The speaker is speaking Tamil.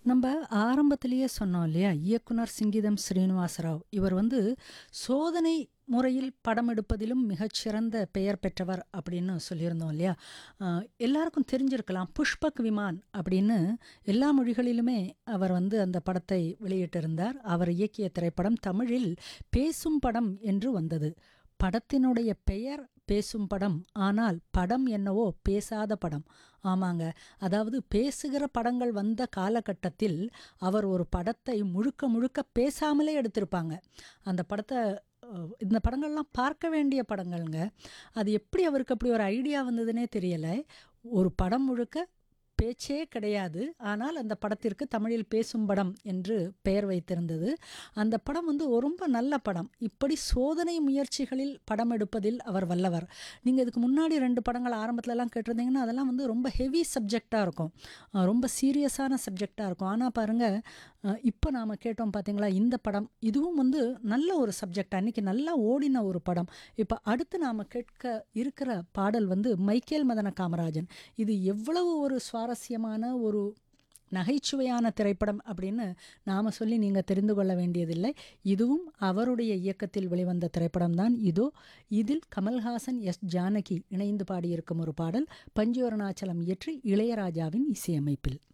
நம்ம ஆரம்பத்திலேயே சொன்னோம் இல்லையா இயக்குனர் சிங்கிதம் ஸ்ரீனிவாசராவ் இவர் வந்து சோதனை முறையில் படம் எடுப்பதிலும் மிகச்சிறந்த பெயர் பெற்றவர் அப்படின்னு சொல்லியிருந்தோம் இல்லையா அஹ், எல்லாருக்கும் தெரிஞ்சிருக்கலாம் புஷ்பக் விமான் அப்படின்னு எல்லா மொழிகளிலுமே அவர் வந்து அந்த படத்தை வெளியிட்டிருந்தார் அவர் இயக்கிய திரைப்படம் தமிழில் பேசும் படம் என்று வந்தது படத்தினுடைய பெயர் பேசும் படம் ஆனால் படம் என்னவோ பேசாத படம் ஆமாங்க அதாவது பேசுகிற படங்கள் வந்த காலகட்டத்தில் அவர் ஒரு படத்தை முழுக்க முழுக்க பேசாமலே எடுத்திருப்பாங்க அந்த படத்தை அஹ், இந்த படங்கள்லாம் பார்க்க வேண்டிய படங்கள்ங்க அது எப்படி அவருக்கு அப்படி ஒரு ஐடியா வந்ததுன்னே தெரியலை ஒரு படம் முழுக்க பேச்சே கிடையாது ஆனால் அந்த படத்திற்கு தமிழில் பேசும் படம் என்று பெயர் வைத்திருந்தது அந்த படம் வந்து ஒரு ரொம்ப நல்ல படம் இப்படி சோதனை முயற்சிகளில் படம் எடுப்பதில் அவர் வல்லவர் நீங்கள் இதுக்கு முன்னாடி ரெண்டு படங்கள் ஆரம்பத்துலலாம் கேட்டிருந்தீங்கன்னா அதெல்லாம் வந்து ரொம்ப ஹெவி சப்ஜெக்டாக இருக்கும் அஹ் ரொம்ப சீரியஸான சப்ஜெக்டாக இருக்கும் ஆனால் பாருங்கள் இப்போ நாம் கேட்டோம் பார்த்தீங்களா இந்த படம் இதுவும் வந்து நல்ல ஒரு சப்ஜெக்ட் அன்னைக்கு நல்லா ஓடின ஒரு படம் இப்போ அடுத்து நாம் கேட்க இருக்கிற பாடல் வந்து மைக்கேல் மதன காமராஜன் இது எவ்வளவு ஒரு சுவாரஸ்யமான ஒரு நகைச்சுவையான திரைப்படம் அப்படின்னு நாம் சொல்லி நீங்கள் தெரிந்து கொள்ள வேண்டியதில்லை இதுவும் அவருடைய இயக்கத்தில் வெளிவந்த திரைப்படம் தான் இதோ இதில் கமல்ஹாசன் எஸ் ஜானகி இணைந்து பாடியிருக்கும் ஒரு பாடல் பஞ்சு அருணாச்சலம் இயற்றி இளையராஜாவின் இசையமைப்பில்